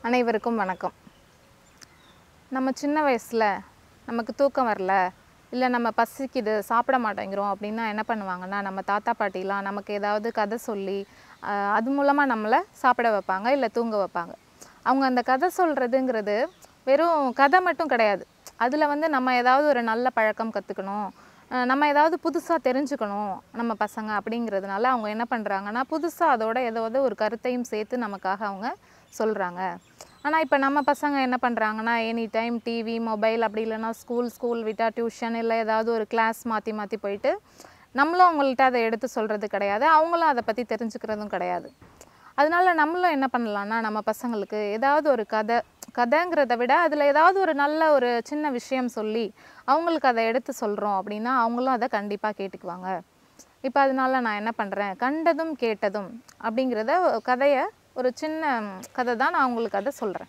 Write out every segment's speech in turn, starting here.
அனைவருக்கும் வணக்கம் நம்ம சின்ன வயசில் நமக்கு தூக்கம் வரல இல்லை நம்ம பசிக்குது சாப்பிட மாட்டேங்கிறோம் அப்படின்னா என்ன பண்ணுவாங்கன்னா நம்ம தாத்தா பாட்டிலாம் நமக்கு ஏதாவது கதை சொல்லி ஆஹ், அது மூலமாக நம்மளை சாப்பிட வைப்பாங்க இல்லை தூங்க வைப்பாங்க அவங்க அந்த கதை சொல்கிறதுங்கிறது வெறும் கதை மட்டும் கிடையாது அதில் வந்து நம்ம ஏதாவது ஒரு நல்ல பழக்கம் கற்றுக்கணும் நம்ம ஏதாவது புதுசாக தெரிஞ்சுக்கணும் நம்ம பசங்க அப்படிங்கிறதுனால அவங்க என்ன பண்ணுறாங்கன்னா புதுசாக அதோட ஏதாவது ஒரு கருத்தையும் சேர்த்து நமக்காக அவங்க சொல்கிறாங்க ஆனால் இப்போ நம்ம பசங்க என்ன பண்ணுறாங்கன்னா எனி டைம் டிவி மொபைல் அப்படி இல்லைன்னா ஸ்கூல் ஸ்கூல் விட்டா டியூஷன் இல்லை ஏதாவது ஒரு கிளாஸ் மாற்றி மாற்றி போயிட்டு நம்மளும் அவங்கள்ட்ட அதை எடுத்து சொல்கிறது கிடையாது அவங்களும் அதை பற்றி தெரிஞ்சுக்கிறதும் கிடையாது அதனால நம்மளும் என்ன பண்ணலாம்னா நம்ம பசங்களுக்கு ஏதாவது ஒரு கதை கதைங்கிறத விட அதில் ஏதாவது ஒரு நல்ல ஒரு சின்ன விஷயம் சொல்லி அவங்களுக்கு அதை எடுத்து சொல்கிறோம் அப்படின்னா அவங்களும் அதை கண்டிப்பாக கேட்டுக்குவாங்க இப்போ அதனால நான் என்ன பண்ணுறேன் கண்டதும் கேட்டதும் அப்படிங்கிறத கதையை ஒரு சின்ன கதை தான் நான் உங்களுக்கு அதை சொல்கிறேன்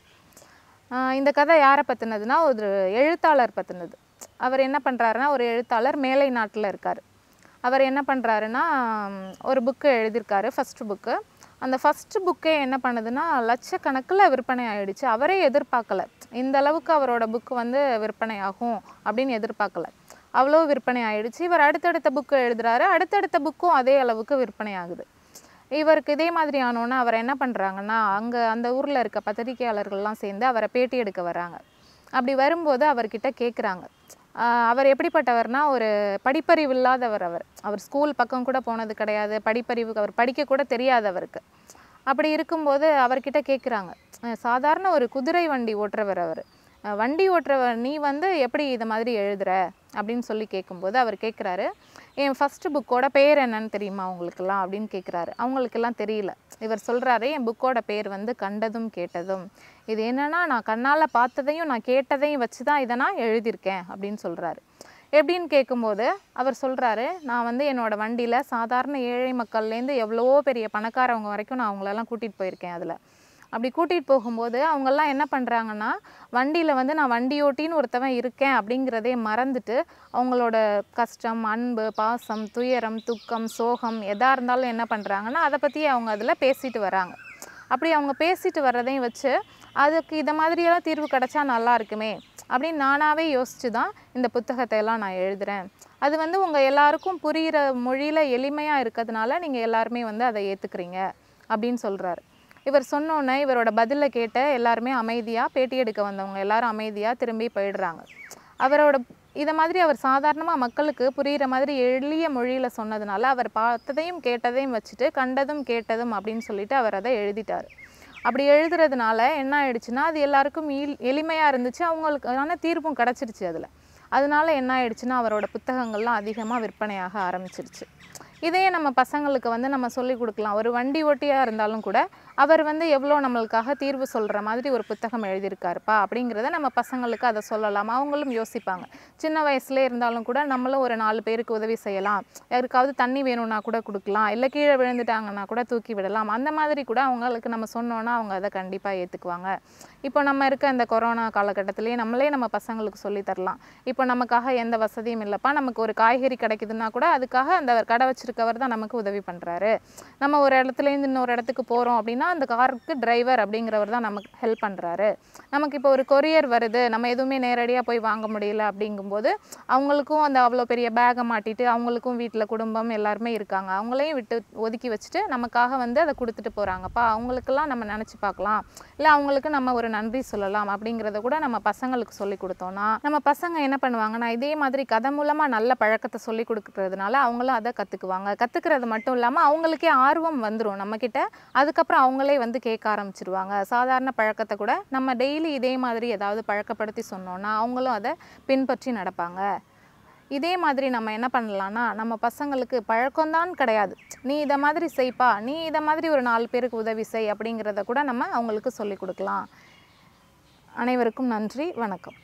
இந்த கதை யாரை பற்றினதுன்னா ஒரு எழுத்தாளர் பற்றினது அவர் என்ன பண்ணுறாருன்னா ஒரு எழுத்தாளர் மேலை நாட்டில் இருக்கார் அவர் என்ன பண்ணுறாருன்னா ஒரு புக்கு எழுதியிருக்காரு ஃபஸ்ட்டு புக்கு அந்த ஃபஸ்ட்டு புக்கே என்ன பண்ணுதுன்னா லட்சக்கணக்கில் விற்பனை ஆயிடுச்சு அவரே எதிர்பார்க்கல இந்த அளவுக்கு அவரோட புக்கு வந்து விற்பனை ஆகும் அப்படின்னு எதிர்பார்க்கல அவ்வளோ விற்பனை ஆயிடுச்சு இவர் அடுத்தடுத்த புக்கு எழுதுறாரு அடுத்தடுத்த புக்கும் அதே அளவுக்கு விற்பனை ஆகுது இவருக்கு இதே மாதிரி ஆனோன்னே அவர் என்ன பண்ணுறாங்கன்னா அங்கே அந்த ஊரில் இருக்க பத்திரிகையாளர்கள்லாம் சேர்ந்து அவரை பேட்டி எடுக்க வராங்க அப்படி வரும்போது அவர்கிட்ட கேட்குறாங்க அவர் எப்படிப்பட்டவர்னா ஒரு படிப்பறிவு இல்லாதவர் அவர் அவர் ஸ்கூல் பக்கம் கூட போனது கிடையாது படிப்பறிவு அவர் படிக்க கூட தெரியாது அவருக்கு அப்படி இருக்கும்போது அவர்கிட்ட கேட்குறாங்க சாதாரண ஒரு குதிரை வண்டி ஓட்டுறவர் அவர் அஹ் வண்டி ஓட்டுறவர் நீ வந்து எப்படி இது மாதிரி எழுதுற அப்படின்னு சொல்லி கேட்கும்போது அவர் கேட்குறாரு என் ஃபஸ்ட்டு புக்கோட பேர் என்னன்னு தெரியுமா உங்களுக்கெல்லாம் அப்படின்னு கேட்குறாரு அவங்களுக்கெல்லாம் தெரியல இவர் சொல்கிறாரு என் புக்கோட பேர் வந்து கண்டதும் கேட்டதும் இது என்னன்னா நான் கண்ணால் பார்த்ததையும் நான் கேட்டதையும் வச்சு தான் இதை நான் எழுதியிருக்கேன் அப்படின்னு சொல்கிறாரு எப்படின்னு கேட்கும்போது அவர் சொல்கிறாரு நான் வந்து என்னோடய வண்டியில் சாதாரண ஏழை மக்கள்லேருந்து எவ்வளவோ பெரிய பணக்காரவங்க வரைக்கும் நான் அவங்களெல்லாம் கூட்டிகிட்டு போயிருக்கேன் அதில் அப்படி கூட்டிகிட்டு போகும்போது அவங்கெல்லாம் என்ன பண்ணுறாங்கன்னா வண்டியில் வந்து நான் வண்டி ஓட்டின்னு ஒருத்தவன் இருக்கேன் அப்படிங்கிறதே மறந்துட்டு அவங்களோட கஷ்டம் அன்பு பாசம் துயரம் துக்கம் சோகம் எதாக இருந்தாலும் என்ன பண்ணுறாங்கன்னா அதை பற்றி அவங்க அதில் பேசிட்டு வராங்க அப்படி அவங்க பேசிட்டு வர்றதையும் வச்சு அதுக்கு இதை மாதிரியெல்லாம் தீர்வு கிடச்சா நல்லா இருக்குமே அப்படின்னு நானாகவே யோசித்து தான் இந்த புத்தகத்தை எல்லாம் நான் எழுதுகிறேன் அது வந்து உங்கள் எல்லாருக்கும் புரிகிற மொழியில் எளிமையாக இருக்கிறதுனால நீங்கள் எல்லாருமே வந்து அதை ஏற்றுக்கிறீங்க அப்படின்னு சொல்கிறாரு இவர் சொன்னோன்னே இவரோட பதிலை கேட்ட எல்லாருமே அமைதியாக பேட்டி எடுக்க வந்தவங்க எல்லாரும் அமைதியாக திரும்பி போயிடுறாங்க அவரோட இதை மாதிரி அவர் சாதாரணமாக மக்களுக்கு புரிகிற மாதிரி எளிய மொழியில் சொன்னதுனால அவர் பார்த்ததையும் கேட்டதையும் வச்சுட்டு கண்டதும் கேட்டதும் அப்படின்னு சொல்லிட்டு அவர் அதை எழுதிட்டார் அப்படி எழுதுறதுனால என்ன ஆயிடுச்சுன்னா அது எல்லாருக்கும் ஈல் எளிமையாக இருந்துச்சு அவங்களுக்கான தீர்ப்பும் கிடச்சிருச்சு அதில் அதனால என்ன ஆயிடுச்சுன்னா அவரோட புத்தகங்கள்லாம் அதிகமாக விற்பனையாக ஆரம்பிச்சிருச்சு இதையே நம்ம பசங்களுக்கு வந்து நம்ம சொல்லி கொடுக்கலாம் ஒரு வண்டி ஓட்டியாக இருந்தாலும் கூட அவர் வந்து எவ்வளோ நம்மளுக்காக தீர்வு சொல்கிற மாதிரி ஒரு புத்தகம் எழுதியிருக்காருப்பா அப்படிங்கிறத நம்ம பசங்களுக்கு அதை சொல்லலாம் அவங்களும் யோசிப்பாங்க சின்ன வயசுல இருந்தாலும் கூட நம்மளும் ஒரு நாலு பேருக்கு உதவி செய்யலாம் யாருக்காவது தண்ணி வேணும்னா கூட கொடுக்கலாம் இல்லை கீழே விழுந்துட்டாங்கன்னா கூட தூக்கி விடலாம் அந்த மாதிரி கூட அவங்களுக்கு நம்ம சொன்னோன்னா அவங்க அதை கண்டிப்பாக ஏற்றுக்குவாங்க இப்போ நம்ம இருக்க இந்த கொரோனா காலகட்டத்திலேயே நம்மளே நம்ம பசங்களுக்கு சொல்லி தரலாம் இப்போ நமக்காக எந்த வசதியும் இல்லைப்பா நமக்கு ஒரு காய்கறி கிடைக்குதுன்னா கூட அதுக்காக அந்த கடை வச்சிருக்கவர் தான் நமக்கு உதவி பண்ணுறாரு நம்ம ஒரு இடத்துலேருந்து இன்னொரு இடத்துக்கு போகிறோம் அப்படின்னா அந்த காருக்கு டிரைவர் அப்படிங்கிறவர் தான் நமக்கு ஹெல்ப் பண்ணுறாரு நமக்கு இப்போ ஒரு கொரியர் வருது நம்ம எதுவுமே நேரடியாக போய் வாங்க முடியல அப்படிங்கும்போது அவங்களுக்கும் அந்த அவ்வளோ பெரிய பேகை மாட்டிட்டு அவங்களுக்கும் வீட்டில் குடும்பம் எல்லாருமே இருக்காங்க அவங்களையும் விட்டு ஒதுக்கி வச்சுட்டு நமக்காக வந்து அதை கொடுத்துட்டு போகிறாங்கப்பா அவங்களுக்கெல்லாம் நம்ம நினச்சி பார்க்கலாம் இல்லை அவங்களுக்கு நம்ம ஒரு நன்றி சொல்லலாம் அப்படிங்கிறத கூட நம்ம பசங்களுக்கு சொல்லி கொடுத்தோம்னா நம்ம பசங்க என்ன பண்ணுவாங்கன்னா இதே மாதிரி கதை மூலமாக நல்ல பழக்கத்தை சொல்லி கொடுக்கறதுனால அவங்களும் அதை கற்றுக்குவாங்க கற்றுக்கிறது மட்டும் இல்லாமல் அவங்களுக்கே ஆர்வம் வந்துடும் நம்மக்கிட்ட அதுக்கப்புறம் அவங்களே வந்து கேட்க ஆரம்பிச்சிருவாங்க சாதாரண பழக்கத்தை கூட நம்ம டெய்லி இதே மாதிரி ஏதாவது பழக்கப்படுத்தி சொன்னோன்னா அவங்களும் அதை பின்பற்றி நடப்பாங்க இதே மாதிரி நம்ம என்ன பண்ணலாம்னா நம்ம பசங்களுக்கு பழக்கம்தான் கிடையாது நீ இதை மாதிரி செய்ப்பா நீ இதை மாதிரி ஒரு நாலு பேருக்கு உதவி செய் அப்படிங்கிறத கூட நம்ம அவங்களுக்கு சொல்லி கொடுக்கலாம் அனைவருக்கும் நன்றி வணக்கம்